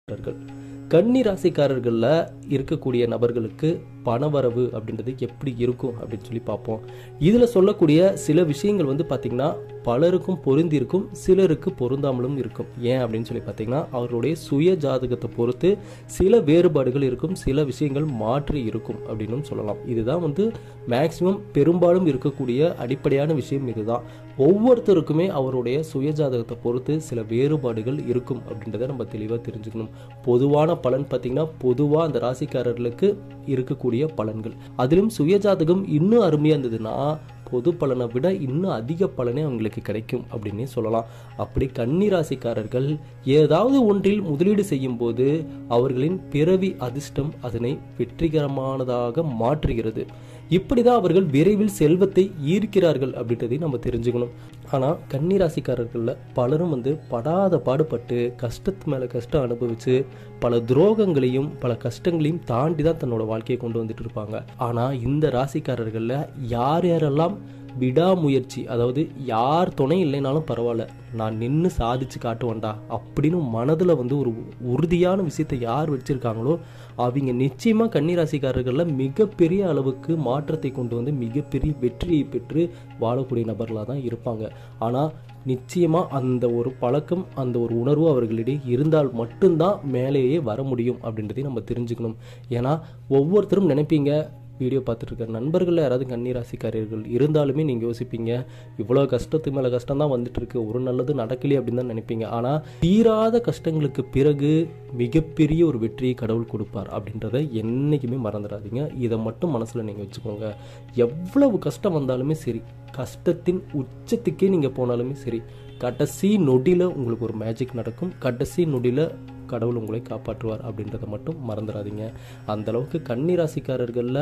கன்னி ராசிக்காரர்களில் இருக்கக்கூடிய நபர்களுக்கு பணவரவு அப்படின்றது எப்படி இருக்கும் அப்படின்னு சொல்லி பார்ப்போம் இதில் சொல்லக்கூடிய சில விஷயங்கள் வந்து பார்த்திங்கன்னா பலருக்கும் பொருந்திருக்கும் சிலருக்கு பொருந்தாமலும் இருக்கும் ஏன் அப்படின்னு சொல்லி பார்த்தீங்கன்னா அவருடைய சுய ஜாதகத்தை பொறுத்து சில வேறுபாடுகள் இருக்கும் சில விஷயங்கள் மாற்றி இருக்கும் அப்படின்னு சொல்லலாம் இதுதான் வந்து மேக்சிமம் பெரும்பாலும் இருக்கக்கூடிய அடிப்படையான விஷயம் இதுதான் ஒவ்வொருத்தருக்குமே அவருடைய சுய ஜாதகத்தை பொறுத்து சில வேறுபாடுகள் இருக்கும் அப்படின்றத நம்ம தெளிவாக தெரிஞ்சுக்கணும் பொதுவான பலன் பார்த்தீங்கன்னா பொதுவாக அந்த ராசிக்காரர்களுக்கு இருக்கக்கூடிய பலன்கள் அதிலும் சுய ஜாதகம் இன்னும் அருமையாக இருந்ததுன்னா பொது பலனை விட இன்னும் அதிக பலனே அவங்களுக்கு கிடைக்கும் அப்படின்னே சொல்லலாம் அப்படி கன்னி ராசிக்காரர்கள் ஏதாவது ஒன்றில் முதலீடு செய்யும் போது அவர்களின் பிறவி அதிர்ஷ்டம் அதனை வெற்றிகரமானதாக மாற்றுகிறது இப்படிதான் அவர்கள் விரைவில் செல்வத்தை ஈர்க்கிறார்கள் அப்படின்றதையும் நம்ம தெரிஞ்சுக்கணும் ஆனால் கன்னிராசிக்காரர்களில் பலரும் வந்து படாத பாடுபட்டு கஷ்டத்து மேலே கஷ்டம் அனுபவித்து பல துரோகங்களையும் பல கஷ்டங்களையும் தாண்டி தான் தன்னோட வாழ்க்கையை கொண்டு வந்துட்டு இருப்பாங்க ஆனால் இந்த ராசிக்காரர்களில் யார் யாரெல்லாம் விடாமுயற்சி அதாவது யார் துணை இல்லைனாலும் பரவாயில்ல நான் நின்று சாதிச்சு காட்டுவேன்டா அப்படின்னு மனதில் வந்து ஒரு உறுதியான விஷயத்தை யார் வச்சிருக்காங்களோ அவங்க நிச்சயமாக கன்னிராசிக்காரர்களில் மிகப்பெரிய அளவுக்கு மாற்றத்தை கொண்டு வந்து மிகப்பெரிய வெற்றியை பெற்று வாழக்கூடிய நபர்களாக தான் இருப்பாங்க ஆனால் நிச்சயமாக அந்த ஒரு பழக்கம் அந்த ஒரு உணர்வு அவர்களிடையே இருந்தால் மட்டும்தான் மேலேயே வர முடியும் அப்படின்றதையும் நம்ம தெரிஞ்சுக்கணும் ஏன்னா ஒவ்வொருத்தரும் நினைப்பீங்க வீடியோ பார்த்துட்டு இருக்க நண்பர்கள் யாராவது கன்னிராசிக்காரர்கள் இருந்தாலுமே நீங்கள் யோசிப்பீங்க இவ்வளோ கஷ்டத்துக்கு மேலே கஷ்டம் தான் வந்துட்டு இருக்கு ஒரு நல்லது நடக்கலையே அப்படின்னு தான் நினைப்பீங்க ஆனால் தீராத கஷ்டங்களுக்கு பிறகு மிகப்பெரிய ஒரு வெற்றியை கடவுள் கொடுப்பார் அப்படின்றத என்றைக்குமே மறந்துடாதீங்க இதை மட்டும் மனசில் நீங்கள் வச்சுக்கோங்க எவ்வளவு கஷ்டம் வந்தாலுமே சரி கஷ்டத்தின் உச்சத்துக்கே நீங்கள் போனாலுமே சரி கடைசி நொடியில் உங்களுக்கு ஒரு மேஜிக் நடக்கும் கடைசி நொடியில் கடவுள் உங்களை காப்பாற்றுவார் அப்படின்றத மட்டும் மறந்துடாதீங்க அந்த அளவுக்கு கன்னி ராசிக்காரர்களில்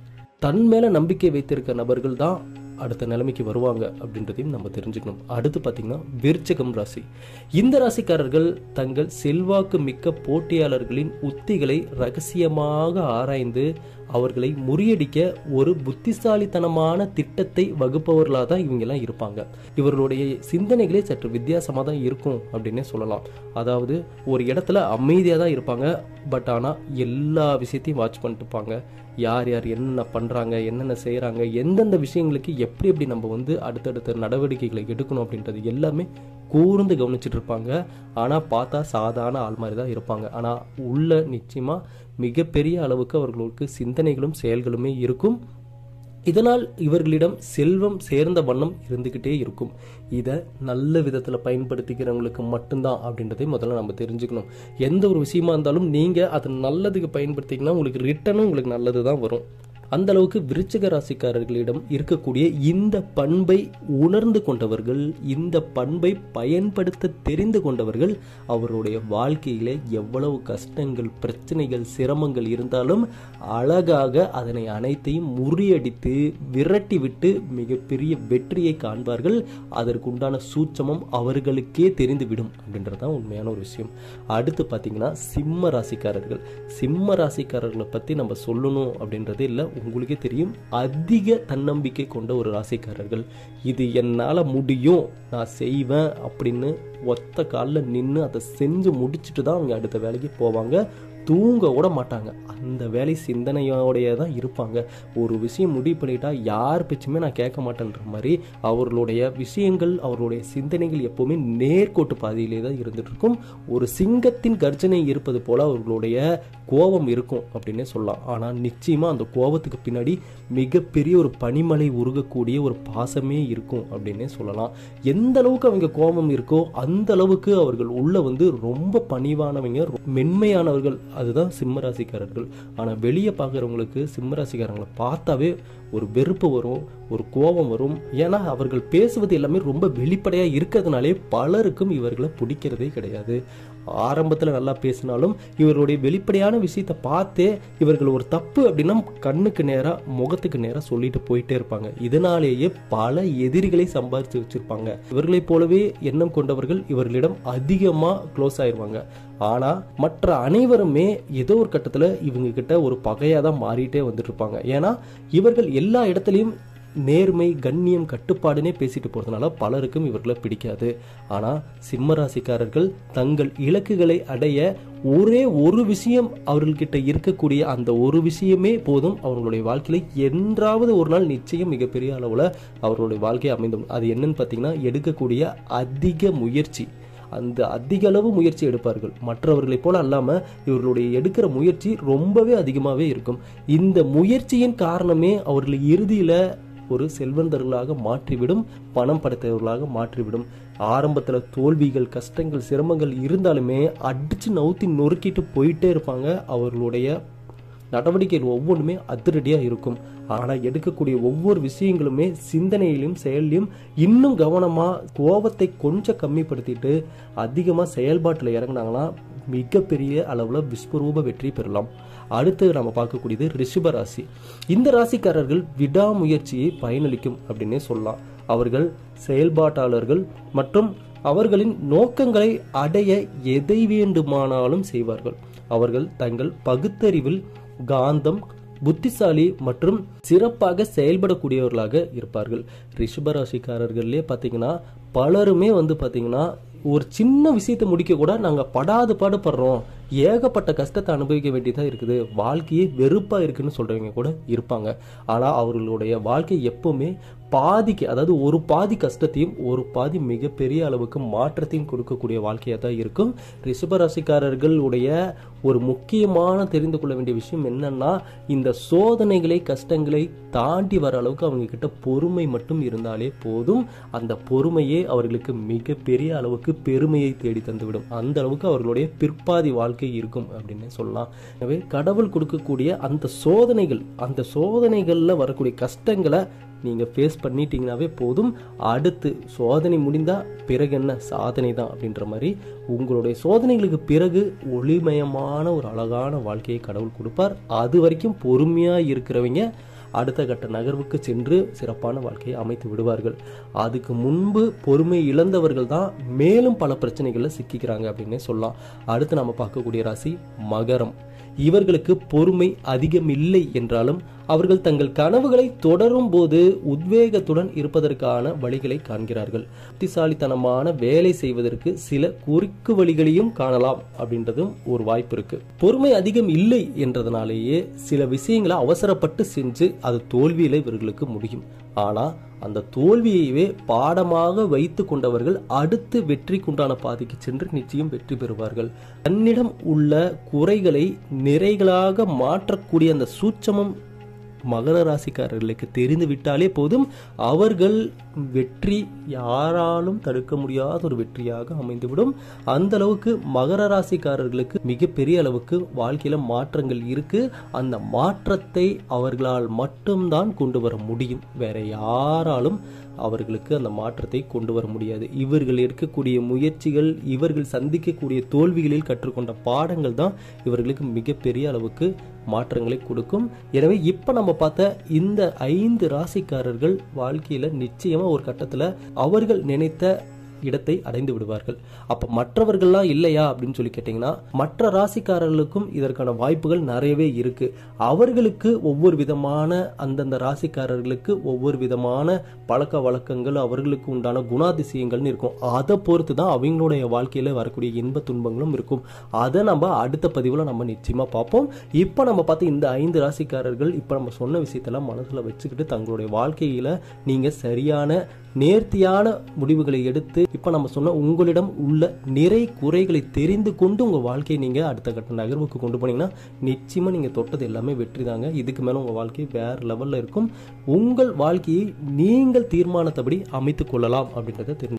தன் மேலே நம்பிக்கை வைத்திருக்க நபர்கள் தான் அடுத்த நிலைமைக்கு வருவாங்க அப்படின்றதையும் நம்ம தெரிஞ்சுக்கணும் அடுத்து பார்த்தீங்கன்னா விருச்சகம் ராசி இந்த ராசிக்காரர்கள் தங்கள் செல்வாக்கு மிக்க போட்டியாளர்களின் உத்திகளை ரகசியமாக ஆராய்ந்து அவர்களை முறியடிக்க ஒரு புத்திசாலித்தனமான திட்டத்தை வகுப்பவர்களாக தான் இவங்கெல்லாம் இருப்பாங்க இவர்களுடைய சிந்தனைகளே சற்று வித்தியாசமாக தான் இருக்கும் அப்படின்னே சொல்லலாம் அதாவது ஒரு இடத்துல அமைதியாக தான் இருப்பாங்க பட் ஆனால் எல்லா விஷயத்தையும் வாட்ச் பண்ணிட்டு இருப்பாங்க யார் யார் என்னென்ன பண்ணுறாங்க என்னென்ன செய்கிறாங்க எந்தெந்த விஷயங்களுக்கு எப்படி எப்படி நம்ம வந்து அடுத்தடுத்த நடவடிக்கைகளை எடுக்கணும் அப்படின்றது எல்லாமே கூர்ந்து கவனிச்சுட்டு இருப்பாங்க ஆனால் பார்த்தா சாதாரண ஆள் மாதிரி தான் இருப்பாங்க ஆனால் உள்ள நிச்சயமாக மிகப்பெரிய அளவுக்கு அவர்களுக்கு சிந்தனைகளும் செயல்களுமே இருக்கும் இதனால் இவர்களிடம் செல்வம் சேர்ந்த வண்ணம் இருந்துக்கிட்டே இருக்கும் இதை நல்ல விதத்தில் பயன்படுத்திக்கிறவங்களுக்கு மட்டும்தான் அப்படின்றதை முதல்ல நம்ம தெரிஞ்சுக்கணும் எந்த ஒரு விஷயமா இருந்தாலும் நீங்கள் அதை நல்லதுக்கு பயன்படுத்திங்கன்னா உங்களுக்கு ரிட்டனும் உங்களுக்கு நல்லது தான் வரும் அந்த அளவுக்கு விருச்சிக ராசிக்காரர்களிடம் இருக்கக்கூடிய இந்த பண்பை உணர்ந்து கொண்டவர்கள் இந்த பண்பை பயன்படுத்த தெரிந்து கொண்டவர்கள் அவருடைய வாழ்க்கையில எவ்வளவு கஷ்டங்கள் பிரச்சனைகள் சிரமங்கள் இருந்தாலும் அழகாக அதனை அனைத்தையும் முறியடித்து விரட்டி விட்டு மிகப்பெரிய வெற்றியை காண்பார்கள் அதற்குண்டான சூட்சமம் அவர்களுக்கே தெரிந்துவிடும் அப்படின்றதான் உண்மையான ஒரு விஷயம் அடுத்து பார்த்தீங்கன்னா சிம்ம ராசிக்காரர்கள் சிம்ம ராசிக்காரர்களை பற்றி நம்ம சொல்லணும் அப்படின்றது இல்லை உங்களுக்கே தெரியும் அதிக தன்னம்பிக்கை கொண்ட ஒரு ராசிக்காரர்கள் இது என்னால் முடியும் நான் செய்வேன் அப்படின்னு ஒத்த காலில் நின்று அதை செஞ்சு முடிச்சுட்டு தான் அவங்க அடுத்த வேலைக்கு போவாங்க தூங்க கூட மாட்டாங்க அந்த வேலை சிந்தனையோடைய தான் இருப்பாங்க ஒரு விஷயம் முடிவு பண்ணிட்டா யார் பேச்சுமே நான் கேட்க மாட்டேன்ற மாதிரி அவர்களுடைய விஷயங்கள் அவர்களுடைய சிந்தனைகள் எப்போவுமே நேர்கோட்டு பாதையிலே தான் இருந்துட்டு இருக்கும் ஒரு சிங்கத்தின் கர்ஜனை இருப்பது போல அவர்களுடைய கோபம் இருக்கும் அப்படின்னே சொல்லலாம் ஆனால் நிச்சயமாக அந்த கோபத்துக்கு பின்னாடி மிகப்பெரிய ஒரு பனிமலை உருகக்கூடிய ஒரு பாசமே இருக்கும் அப்படின்னே சொல்லலாம் எந்த அளவுக்கு அவங்க கோபம் இருக்கோ அந்த அளவுக்கு அவர்கள் உள்ள வந்து ரொம்ப பணிவானவங்க ரொ- மென்மையானவர்கள் அதுதான் சிம்மராசிக்காரர்கள் ஆனால் வெளியே பார்க்குறவங்களுக்கு சிம்மராசிக்காரங்களை பார்த்தாவே ஒரு வெறுப்பு வரும் ஒரு கோபம் வரும் ஏன்னா அவர்கள் பேசுவது எல்லாமே ரொம்ப வெளிப்படையாக இருக்கிறதுனாலே பலருக்கும் இவர்களை பிடிக்கிறதே கிடையாது ஆரம்பத்தில் நல்லா பேசினாலும் இவருடைய வெளிப்படையான விஷயத்தை பார்த்தே இவர்கள் ஒரு தப்பு அப்படின்னா கண்ணுக்கு நேராக முகத்துக்கு நேராக சொல்லிட்டு போயிட்டே இருப்பாங்க இதனாலேயே பல எதிரிகளை சம்பாதிச்சு வச்சிருப்பாங்க இவர்களைப் போலவே எண்ணம் கொண்டவர்கள் இவர்களிடம் அதிகமாக க்ளோஸ் ஆயிருவாங்க ஆனால் மற்ற அனைவருமே ஏதோ ஒரு கட்டத்தில் இவங்க கிட்ட ஒரு பகையாக தான் மாறிட்டே வந்துட்டு இருப்பாங்க ஏன்னா இவர்கள் எல்லா இடத்துலையும் நேர்மை கண்ணியம் கட்டுப்பாடுனே பேசிட்டு போறதுனால பலருக்கும் இவர்களை பிடிக்காது ஆனா சிம்ம ராசிக்காரர்கள் தங்கள் இலக்குகளை அடைய ஒரே ஒரு விஷயம் அவர்கள்கிட்ட இருக்கக்கூடிய அந்த ஒரு விஷயமே போதும் அவர்களுடைய வாழ்க்கையில என்றாவது ஒரு நாள் நிச்சயம் மிகப்பெரிய அளவுல அவர்களுடைய வாழ்க்கை அமைந்தும் அது என்னன்னு பார்த்தீங்கன்னா எடுக்கக்கூடிய அதிக முயற்சி அந்த அதிக அளவு முயற்சி எடுப்பார்கள் மற்றவர்களைப் போல அல்லாம இவர்களுடைய எடுக்கிற முயற்சி ரொம்பவே அதிகமாகவே இருக்கும் இந்த முயற்சியின் காரணமே அவர்களை இறுதியில ஒரு செல்வந்தர்களாக மாற்றிவிடும் பணம் படைத்தவர்களாக மாற்றிவிடும் ஆரம்பத்துல தோல்விகள் கஷ்டங்கள் சிரமங்கள் இருந்தாலுமே அடிச்சு நவுத்தி நொறுக்கிட்டு போயிட்டே இருப்பாங்க அவர்களுடைய நடவடிக்கைகள் ஒவ்வொன்றுமே அதிரடியாக இருக்கும் ஆனால் எடுக்கக்கூடிய ஒவ்வொரு விஷயங்களுமே சிந்தனையிலும் செயல்லையும் இன்னும் கவனமாக கோபத்தை கொஞ்சம் கம்மிப்படுத்திட்டு அதிகமாக செயல்பாட்டில் இறங்குனாங்கன்னா மிகப்பெரிய அளவில் விஸ்வரூப வெற்றி பெறலாம் அடுத்து நம்ம பார்க்கக்கூடியது ரிஷப ராசி இந்த ராசிக்காரர்கள் விடாமுயற்சியை பயனளிக்கும் அப்படின்னே சொல்லலாம் அவர்கள் செயல்பாட்டாளர்கள் மற்றும் அவர்களின் நோக்கங்களை அடைய எதை வேண்டுமானாலும் செய்வார்கள் அவர்கள் தங்கள் பகுத்தறிவில் காந்தம் புத்திசாலி மற்றும் சிறப்பாக செயல்படக்கூடியவர்களாக இருப்பார்கள் ரிஷபராசிக்காரர்கள்லேயே பார்த்தீங்கன்னா பலருமே வந்து பார்த்தீங்கன்னா ஒரு சின்ன விஷயத்தை முடிக்க கூட நாங்கள் படாது பாடுபடுறோம் ஏகப்பட்ட கஷ்டத்தை அனுபவிக்க வேண்டியதாக இருக்குது வாழ்க்கையே வெறுப்பாக இருக்குன்னு சொல்கிறவங்க கூட இருப்பாங்க ஆனால் அவர்களுடைய வாழ்க்கை எப்பவுமே பாதிக்கு அதாவது ஒரு பாதி கஷ்டத்தையும் ஒரு பாதி மிகப்பெரிய அளவுக்கு மாற்றத்தையும் கொடுக்கக்கூடிய வாழ்க்கையாக தான் இருக்கும் ரிஷபராசிக்காரர்களுடைய ஒரு முக்கியமான தெரிந்து கொள்ள வேண்டிய விஷயம் என்னன்னா இந்த சோதனைகளை கஷ்டங்களை தாண்டி வர அளவுக்கு அவங்க கிட்ட பொறுமை மட்டும் இருந்தாலே போதும் அந்த பொறுமையே அவர்களுக்கு மிகப்பெரிய அளவுக்கு பெருமையை தேடி தந்துவிடும் அந்த அளவுக்கு அவர்களுடைய பிற்பாதி வாழ்க்கை இருக்கும் அப்படின்னு சொல்லலாம் எனவே கடவுள் கொடுக்கக்கூடிய அந்த சோதனைகள் அந்த சோதனைகளில் வரக்கூடிய கஷ்டங்களை நீங்கள் ஃபேஸ் பண்ணிட்டீங்கனாவே போதும் அடுத்து சோதனை முடிந்தா பிறகு என்ன சாதனை தான் அப்படின்ற மாதிரி உங்களுடைய சோதனைகளுக்கு பிறகு ஒளிமயமான ஒரு அழகான வாழ்க்கையை கடவுள் கொடுப்பார் அது வரைக்கும் பொறுமையாக இருக்கிறவங்க அடுத்த கட்ட நகர்வுக்கு சென்று சிறப்பான வாழ்க்கையை அமைத்து விடுவார்கள் அதுக்கு முன்பு பொறுமை இழந்தவர்கள் தான் மேலும் பல பிரச்சனைகளில் சிக்கிக்கிறாங்க அப்படின்னே சொல்லலாம் அடுத்து நம்ம பார்க்கக்கூடிய ராசி மகரம் இவர்களுக்கு பொறுமை அதிகம் இல்லை என்றாலும் அவர்கள் தங்கள் கனவுகளை தொடரும் போது உத்வேகத்துடன் இருப்பதற்கான வழிகளை காண்கிறார்கள் புத்திசாலித்தனமான வேலை செய்வதற்கு சில குறுக்கு வழிகளையும் காணலாம் அப்படின்றதும் ஒரு வாய்ப்பு இருக்கு பொறுமை அதிகம் இல்லை என்றதுனாலேயே சில விஷயங்களை அவசரப்பட்டு செஞ்சு அது தோல்வியில இவர்களுக்கு முடியும் ஆனா அந்த தோல்வியையே பாடமாக வைத்து கொண்டவர்கள் அடுத்து வெற்றிக்குண்டான பாதைக்கு சென்று நிச்சயம் வெற்றி பெறுவார்கள் தன்னிடம் உள்ள குறைகளை நிறைகளாக மாற்றக்கூடிய அந்த சூட்சமம் மகர ராசிக்காரர்களுக்கு தெரிந்து விட்டாலே போதும் அவர்கள் வெற்றி யாராலும் தடுக்க முடியாத ஒரு வெற்றியாக அமைந்துவிடும் அந்த அளவுக்கு மகர ராசிக்காரர்களுக்கு மிகப்பெரிய அளவுக்கு வாழ்க்கையில மாற்றங்கள் இருக்கு அந்த மாற்றத்தை அவர்களால் மட்டும்தான் கொண்டு வர முடியும் வேற யாராலும் அவர்களுக்கு அந்த மாற்றத்தை கொண்டு வர முடியாது இவர்கள் எடுக்கக்கூடிய முயற்சிகள் இவர்கள் சந்திக்கக்கூடிய தோல்விகளில் கற்றுக்கொண்ட பாடங்கள் தான் இவர்களுக்கு மிகப்பெரிய அளவுக்கு மாற்றங்களை கொடுக்கும் எனவே இப்போ நம்ம பார்த்த இந்த ஐந்து ராசிக்காரர்கள் வாழ்க்கையில் நிச்சயமாக ஒரு கட்டத்தில் அவர்கள் நினைத்த இடத்தை அடைந்து விடுவார்கள் அப்ப மற்றவர்கள்லாம் இல்லையா அப்படின்னு சொல்லி கேட்டீங்கன்னா மற்ற ராசிக்காரர்களுக்கும் இதற்கான வாய்ப்புகள் நிறையவே இருக்கு அவர்களுக்கு ஒவ்வொரு விதமான அந்தந்த ராசிக்காரர்களுக்கு ஒவ்வொரு விதமான பழக்க வழக்கங்கள் அவர்களுக்கு உண்டான குணாதிசயங்கள்னு இருக்கும் அதை பொறுத்து தான் அவங்களுடைய வாழ்க்கையில வரக்கூடிய இன்ப துன்பங்களும் இருக்கும் அதை நம்ம அடுத்த பதிவில் நம்ம நிச்சயமா பார்ப்போம் இப்போ நம்ம பார்த்த இந்த ஐந்து ராசிக்காரர்கள் இப்போ நம்ம சொன்ன விஷயத்தெல்லாம் மனசுல வச்சுக்கிட்டு தங்களுடைய வாழ்க்கையில நீங்க சரியான நேர்த்தியான முடிவுகளை எடுத்து இப்போ நம்ம சொன்ன உங்களிடம் உள்ள நிறை குறைகளை தெரிந்து கொண்டு உங்கள் வாழ்க்கையை நீங்கள் அடுத்த கட்ட நகர்வுக்கு கொண்டு போனீங்கன்னா நிச்சயமாக நீங்கள் தொட்டது எல்லாமே வெற்றி தாங்க இதுக்கு மேலே உங்கள் வாழ்க்கை வேறு லெவலில் இருக்கும் உங்கள் வாழ்க்கையை நீங்கள் தீர்மானத்தபடி அமைத்துக் கொள்ளலாம் அப்படின்றத தெரிஞ்சு